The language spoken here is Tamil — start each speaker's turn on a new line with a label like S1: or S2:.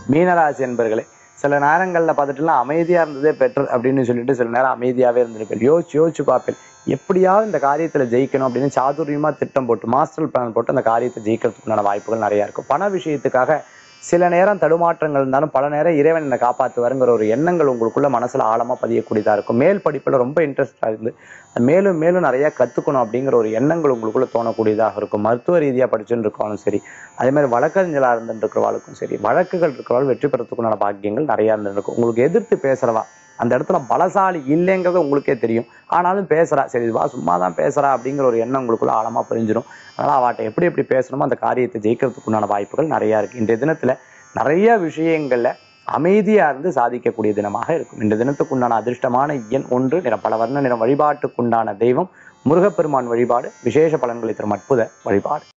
S1: மீனராசி என்பர்களே சில நேரங்களில் பார்த்துட்டுலாம் அமைதியாக இருந்ததே பெட்டர் அப்படின்னு சொல்லிட்டு சில நேரம் அமைதியாகவே இருந்திருப்பேன் யோசிச்சு யோசிச்சு பார்ப்பேன் எப்படியாவது இந்த காரியத்தில் ஜெயிக்கணும் அப்படின்னு சாதுரியமாக திட்டம் போட்டு மாஸ்டர் பிளான் போட்டு அந்த காரியத்தை ஜெயிக்கிறதுக்குண்டான வாய்ப்புகள் நிறையா இருக்கும் பண விஷயத்துக்காக சில நேரம் தடுமாற்றங்கள் இருந்தாலும் பல நேரம் இறைவன் என்னை காப்பாற்றுவாருங்கிற ஒரு எண்ணங்கள் உங்களுக்குள்ள மனசுல ஆழமா பதியக்கூடியதா இருக்கும் மேல் படிப்புல ரொம்ப இன்ட்ரெஸ்டா இருந்து மேலும் மேலும் நிறைய கத்துக்கணும் அப்படிங்கிற ஒரு எண்ணங்கள் உங்களுக்குள்ள தோணக்கூடியதாக இருக்கும் மருத்துவ ரீதியா படிச்சுட்டு இருக்கவனும் சரி அதே மாதிரி வழக்கறிஞலா இருந்துட்டு இருக்கிறவாளுக்கும் சரி வழக்குகள் இருக்கிறவாள் வெற்றி பெறத்துக்குண்டான பாக்கியங்கள் நிறைய இருந்துட்டு இருக்கும் உங்களுக்கு எதிர்த்து பேசுறவா அந்த இடத்துல பலசாலி இல்லைங்கிறது உங்களுக்கே தெரியும் ஆனாலும் பேசுறா சரி வா சும்மா தான் பேசுறா அப்படிங்கிற ஒரு எண்ணம் உங்களுக்குள்ள ஆழமா புரிஞ்சிடும் அதனால அவட்ட எப்படி எப்படி பேசணுமோ அந்த காரியத்தை ஜெயிக்கிறதுக்குண்டான வாய்ப்புகள் நிறைய இருக்கு இன்றைய தினத்துல நிறைய விஷயங்கள்ல அமைதியா இருந்து சாதிக்கக்கூடிய தினமாக இருக்கும் இந்த தினத்துக்குண்டான அதிர்ஷ்டமான எண் ஒன்று நிறம் பல வர்ண நிறம் வழிபாட்டுக்குண்டான தெய்வம் முருகப்பெருமான் வழிபாடு விசேஷ பலன்களை தரும் அற்புத வழிபாடு